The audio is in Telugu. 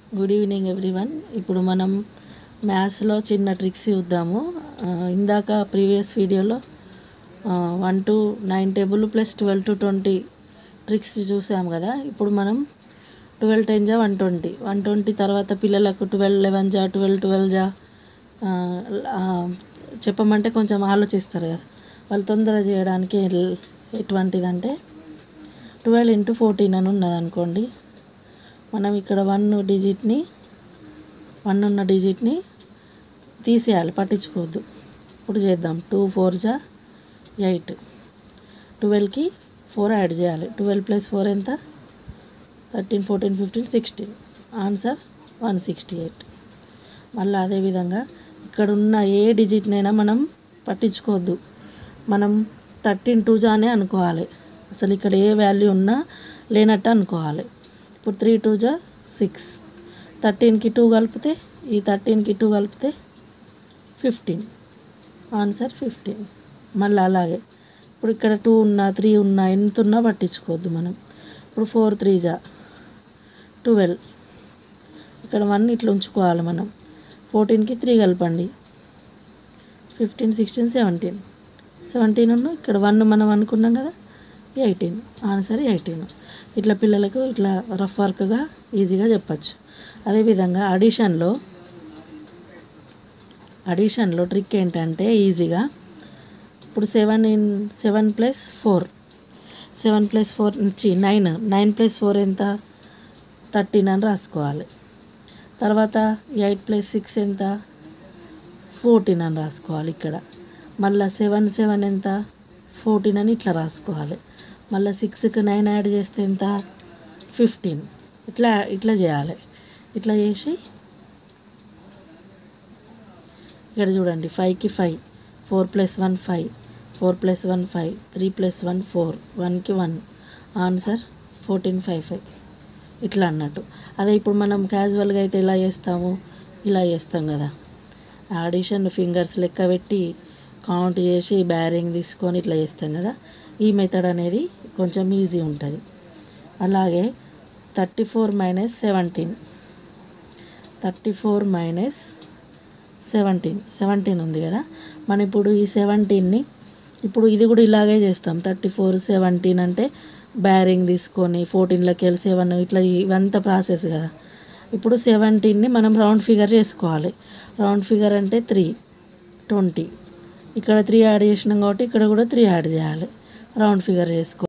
గుడ్ ఈవినింగ్ ఎవ్రీవన్ ఇప్పుడు మనం మ్యాథ్స్లో చిన్న ట్రిక్స్ చూద్దాము ఆ, ఇందాక ప్రీవియస్ వీడియోలో one to nine table plus twelve to twenty tricks చూసాం కదా ఇప్పుడు మనం ట్వెల్వ్ టెన్ జా వన్ ట్వంటీ వన్ ట్వంటీ తర్వాత పిల్లలకు ట్వెల్వ్ లెవెన్ జా ట్వెల్వ్ ట్వెల్వ్ జా ఆ, ఆ, చెప్పమంటే కొంచెం ఆలోచిస్తారు కదా వాళ్ళు తొందరగా చేయడానికి ఎల్- ఎటువంటిదంటే ట్వెల్వ్ ఇంటూ ఫోర్టీన్ అని ఉన్నది అనుకోండి మనం ఇక్కడ వన్ డిజిట్ని వన్ ఉన్న డిజిట్ని తీసేయాలి పట్టించుకోవద్దు ఇప్పుడు చేద్దాం టూ ఫోర్ జా ఎయిట్ ట్వెల్వ్కి ఫోర్ యాడ్ చేయాలి ట్వెల్వ్ ప్లస్ ఫోర్ ఎంత thirteen fourteen fifteen sixteen answer one sixty eight మళ్ళీ అదేవిధంగా ఇక్కడ ఉన్న ఏ డిజిట్నైనా మనం పట్టించుకోవద్దు మనం థర్టీన్ టూ జానే అనుకోవాలి అసలు ఇక్కడ ఏ వాల్యూ ఉన్నా లేనట్టు అనుకోవాలి ఇప్పుడు త్రీ టూ జా సిక్స్ థర్టీన్కి టూ కలిపితే ఈ థర్టీన్కి టూ కలిపితే ఫిఫ్టీన్ ఆన్సర్ ఫిఫ్టీన్ మళ్ళీ అలాగే ఇప్పుడు ఇక్కడ టూ ఉన్నా త్రీ ఉన్నా ఎంత ఉన్నా పట్టించుకోవద్దు మనం ఇప్పుడు ఫోర్ త్రీ జా ట్వెల్వ్ ఇక్కడ వన్ ఇట్లా ఉంచుకోవాలి మనం ఫోర్టీన్కి త్రీ కలపండి ఫిఫ్టీన్ సిక్స్టీన్ సెవెంటీన్ సెవెంటీన్ ఉన్న ఇక్కడ వన్ మనం అనుకున్నాం కదా ఎయిటీన్ ఆన్సర్ ఎయిటీన్ ఇట్లా పిల్లలకు ఇట్లా రఫ్ వర్క్గా ఈజీగా చెప్పచ్చు అదేవిధంగా అడిషన్లో అడిషన్లో ట్రిక్ ఏంటంటే ఈజీగా ఇప్పుడు seven in seven plus four seven plus four నుంచి నైన్ నైన్ ప్లస్ ఫోర్ ఎంత థర్టీన్ అని రాసుకోవాలి తర్వాత ఎయిట్ ప్లస్ సిక్స్ ఎంత ఫోర్టీన్ అని రాసుకోవాలి ఇక్కడ మళ్ళీ సెవెన్ సెవెన్ ఎంత ఫోర్టీన్ అని ఇట్లా రాసుకోవాలి మళ్ళీ సిక్స్కి నైన్ యాడ్ చేస్తే ఎంత ఫిఫ్టీన్ ఇట్లా ఇట్లా చేయాలి ఇట్లా చేసి ఇక్కడ చూడండి ఫైవ్కి five four plus one five four plus one five three plus one four వన్కి one answer fourteen five five ఇట్లా అన్నట్టు అదే ఇప్పుడు మనం క్యాజువల్గా అయితే ఇలా చేస్తాము ఇలా చేస్తాం కదా ఆడిషన్ ఫింగర్స్ లెక్క పెట్టి కౌంట్ చేసి బ్యారింగ్ తీసుకొని ఇట్లా చేస్తాం కదా ఈ మెథడ్ అనేది కొంచెం ఈజీ ఉంటుంది అలాగే thirty four minus seventeen thirty four minus seventeen seventeen ఉంది కదా మనం ఇప్పుడు ఈ సెవెంటీన్ని ఇప్పుడు ఇది కూడా ఇలాగే చేస్తాం థర్టీ ఫోర్ సెవెంటీన్ అంటే బ్యారింగ్ తీసుకొని ఫోర్టీన్లోకి వెళ్ళి సెవెన్ ఇట్లా ఇవంతా ప్రాసెస్ కదా ఇప్పుడు సెవెంటీన్ని మనం రౌండ్ ఫిగర్ చేసుకోవాలి రౌండ్ ఫిగర్ అంటే త్రీ ట్వంటీ ఇక్కడ త్రీ యాడ్ చేసినాం కాబట్టి ఇక్కడ కూడా త్రీ యాడ్ చేయాలి రౌండ్ ఫిగర్ చేసుకోవాలి